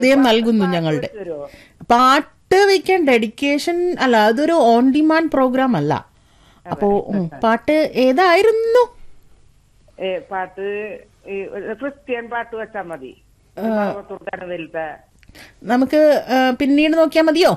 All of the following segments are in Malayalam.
ഹൃദയം നൽകുന്നു ഞങ്ങളുടെ വരുമോ പാട്ട് വെക്കാൻ ഡെഡിക്കേഷൻ അല്ല അതൊരു ഓൺ ഡിമാൻഡ് പ്രോഗ്രാം അല്ല അപ്പോ ഉം, പാട്ട് ഏതായിരുന്നു ഏ പാട്ട് ഈ ഒരു ക്രിസ്ത്യൻ പാട്ട് വെച്ചാ മതി ഭാഗത്തോട്ടാണ് വലുത് നമുക്ക് ആ, പിന്നീട് നോക്കിയാൽ മതിയോ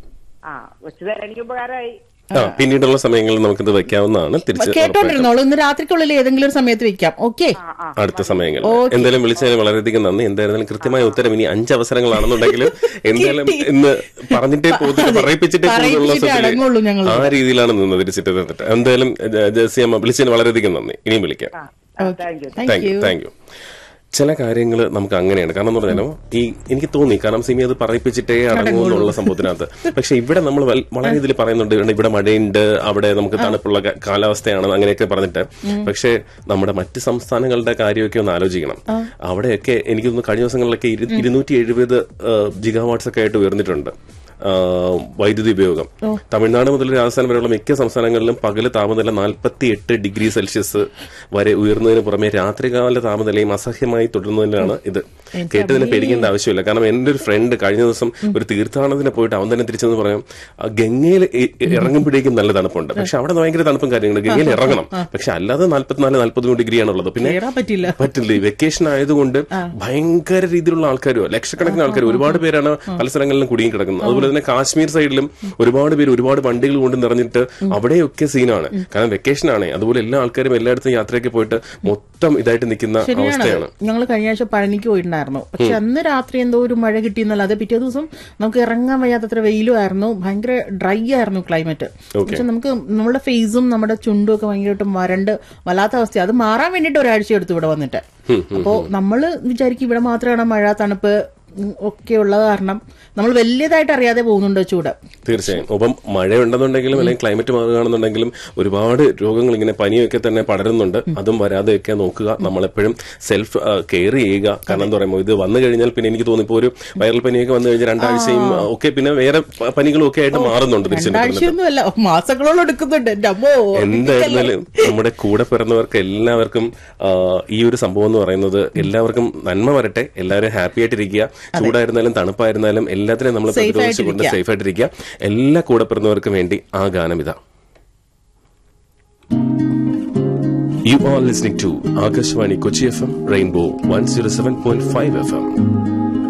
ആ വെച്ച് തരാൻ എനിക്ക് ഉപകാരമായി ആ പിന്നീടുള്ള സമയങ്ങളിൽ നമുക്കിത് വെക്കാവുന്നതാണ് തിരിച്ച് കേട്ടോണ്ടിരുന്നോളൂ ഇന്ന് രാത്രിക്കുള്ളിൽ ഏതെങ്കിലും ഒരു സമയത്ത് വെക്കാം ഓക്കെ ആ ആ അടുത്ത സമയങ്ങളിൽ എന്തായാലും വിളിച്ചതിന് വളരെയധികം നന്ദി എന്തായിരുന്നാലും കൃത്യമായ ഉത്തരം ഇനി അഞ്ച് അവസരങ്ങളാണെന്നുണ്ടെങ്കിലും എന്തായാലും ഇന്ന് പറഞ്ഞിട്ടേ പോകുന്നില്ല പറയിപ്പിച്ചിട്ടേ പോകുന്നുള്ള പറയിപ്പിച്ചിട്ടേ സ്ഥിതിയിൽ അടങ്ങുള്ളൂ ഞങ്ങൾ. ആ രീതിയിലാണ് നിന്ന് തിരിച്ചിട്ട് നിന്നിട്ട് എന്തായാലും ജ- ജെസ്സി അമ്മ വിളിച്ചതിന് വളരെയധികം നന്ദി ഇനിയും വിളിക്കാം ആ thank you thank thank you you thank you ചില കാര്യങ്ങൾ നമുക്ക് അങ്ങനെയാണ് കാരണം എന്ന് പറഞ്ഞാലോ ഈ എനിക്ക് തോന്നി കാരണം സിമി അത് പറയിപ്പിച്ചിട്ടേ അടങ്ങൂ എന്നുള്ള സംഭവത്തിനകത്ത് പക്ഷെ ഇവിടെ നമ്മൾ വൽ- വളരെ ഇതിൽ പറയുന്നുണ്ട് ഇവിടെ- ഇവിടെ മഴയുണ്ട് അവിടെ നമുക്ക് തണുപ്പുള്ള ക- കാലാവസ്ഥയാണ് അങ്ങനെയൊക്കെ പറഞ്ഞിട്ട് പക്ഷെ നമ്മുടെ മറ്റ് സംസ്ഥാനങ്ങളുടെ കാര്യമൊക്കെ ഒന്ന് ആലോചിക്കണം അവിടെയൊക്കെ എനിക്ക് തോന്നുന്നു കഴിഞ്ഞ ദിവസങ്ങളിലൊക്കെ ഇരു- ഇരുന്നൂറ്റി എഴുപത് ജിഗാവാട്ട്സ് ഒക്കെ ആയിട്ട് ഉയർന്നിട്ടുണ്ട് ആ, വൈദ്യുതി ഉപയോഗം തമിഴ്നാട് മുതൽ രാജസ്ഥാൻ വരെയുള്ള മിക്ക സംസ്ഥാനങ്ങളിലും പകല് താപനില നാൽപ്പത്തി എട്ട് ഡിഗ്രി സെൽഷ്യസ് വരെ ഉയർന്നതിന് പുറമെ രാത്രികാല താപനിലയും അസഹ്യമായി തുടരുന്നതിനാണ് ഇത് കേട്ടതിന് പേടിക്കേണ്ട ആവശ്യമില്ല കാരണം എന്റെ ഒരു ഫ്രണ്ട് കഴിഞ്ഞ ദിവസം ഒരു തീർത്ഥാടനത്തിന് പോയിട്ട് അവൻ തന്നെ തിരിച്ചെന്ന് പറയാം ആ, ഗംഗയിൽ ഇ- ഇ- ഇറങ്ങുമ്പോഴേക്കും നല്ല തണുപ്പുണ്ട് പക്ഷെ അവിടെ ഭയങ്കര തണുപ്പും കാര്യങ്ങളും ഗംഗയിൽ ഇറങ്ങണം പക്ഷെ അല്ലാതെ നാല്പത്തിനാല് നാല്പത് ഡിഗ്രിയാണുള്ളത് പിന്നെ കേറാൻ പറ്റില്ല പറ്റില്ല ഈ വെക്കേഷൻ ആയതുകൊണ്ട് ഭയങ്കര രീതിയിലുള്ള ആൾക്കാരും ലക്ഷക്കണക്കിന് ആൾക്കാർ ഒരുപാട് പേരാണ് പല സ്ഥലങ്ങളിലും കുടുങ്ങി കിടക്കുന്നത് അതുപോലെ തന്നെ കാശ്മീർ സൈഡിലും ഒരുപാട് പേര് ഒരുപാട് വണ്ടികൾ കൊണ്ട് നിറഞ്ഞിട്ട് അവിടെയൊക്കെ സീനാണ് കാരണം വെക്കേഷൻ ആണ് അതുപോലെ എല്ലാ ആൾക്കാരും എല്ലായിടത്തും യാത്രയൊക്കെ പോയിട്ട് മൊത്തം ഇതായിട്ട് നിൽക്കുന്ന ശരിയാണ് അവസ്ഥയാണ് ഞങ്ങൾ കഴിഞ്ഞ ആഴ്ച പഴനിക്ക് പോയിട്ടുണ്ടായിരുന്നു പക്ഷെ അന്ന് രാത്രി എന്തോ ഒരു മഴ കിട്ടിയെന്നല്ലാതെ പിറ്റേ ദിവസം നമുക്ക് ഇറങ്ങാൻ വയ്യാത്തത്ര വെയിലും ആയിരുന്നു ഭയങ്കര ഡ്രൈ ആയിരുന്നു ക്ലൈമറ്റ് പക്ഷെ നമുക്ക് നമ്മുടെ ഫേസും നമ്മുടെ ചുണ്ടും ഒക്കെ ഭയങ്കരമായിട്ടും വരണ്ട് വല്ലാത്ത അവസ്ഥ അത് മാറാൻ വേണ്ടിട്ട് ഒരാഴ്ച എടുത്തു ഇവിടെ വന്നിട്ട് അപ്പോ നമ്മള് വിചാരിക്കും ഇവിടെ മാത്രമാണ് മഴ തണുപ്പ് ഉം, ഒക്കെ ഉള്ളത് കാരണം നമ്മൾ വലിയതായിട്ട് അറിയാതെ പോകുന്നുണ്ട് ചൂട് തീർച്ചയായും ഒപ്പം മഴയുണ്ടെന്നുണ്ടെങ്കിലും അല്ലെങ്കിൽ ക്ലൈമറ്റ് മാറുകയാണെന്നുണ്ടെങ്കിലും ഒരുപാട് രോഗങ്ങൾ ഇങ്ങനെ പനിയൊക്കെ തന്നെ പടരുന്നുണ്ട് അതും വരാതെയൊക്കെ നോക്കുക നമ്മളെപ്പോഴും സെൽഫ് കെയർ ചെയ്യുക കാരണം എന്താ പറയുമ്പോൾ ഇത് വന്നു കഴിഞ്ഞാൽ പിന്നെ എനിക്ക് തോന്നി ഇപ്പോൾ ഒരു വൈറൽ പനിയൊക്കെ വന്നു കഴിഞ്ഞാൽ രണ്ടാഴ്ചയും ആ, ഒക്കെ പിന്നെ വേറെ പ- പനികളും ഒക്കെ ആയിട്ട് മാറുന്നുണ്ട് തിരിച്ചു രണ്ടാഴ്ചയൊന്നും അല്ല മാസങ്ങളോളം എടുക്കുന്നുണ്ട് എന്റെ അമ്മോ എന്തായിരുന്നാലും നമ്മുടെ കൂടെ പിറന്നവർക്ക് എല്ലാവർക്കും ആ, ഈ ഒരു സംഭവം എന്ന് പറയുന്നത് എല്ലാവർക്കും നന്മ വരട്ടെ എല്ലാവരും ഹാപ്പി ആയിട്ടിരിക്കുക ചൂടായിരുന്നാലും തണുപ്പായിരുന്നാലും എല്ലാത്തിനെയും നമ്മൾ Safe പ്രതിരോധിച്ചുകൊണ്ട് ആയിട്ടിരിക്കുക. സേഫ് ആയിട്ടിരിക്കുക എല്ലാ കൂടെ പിറന്നവർക്കും വേണ്ടി ആ ഗാനം ഇതാ You are listening to Akashwani Kochi FM Rainbow 107.5 FM.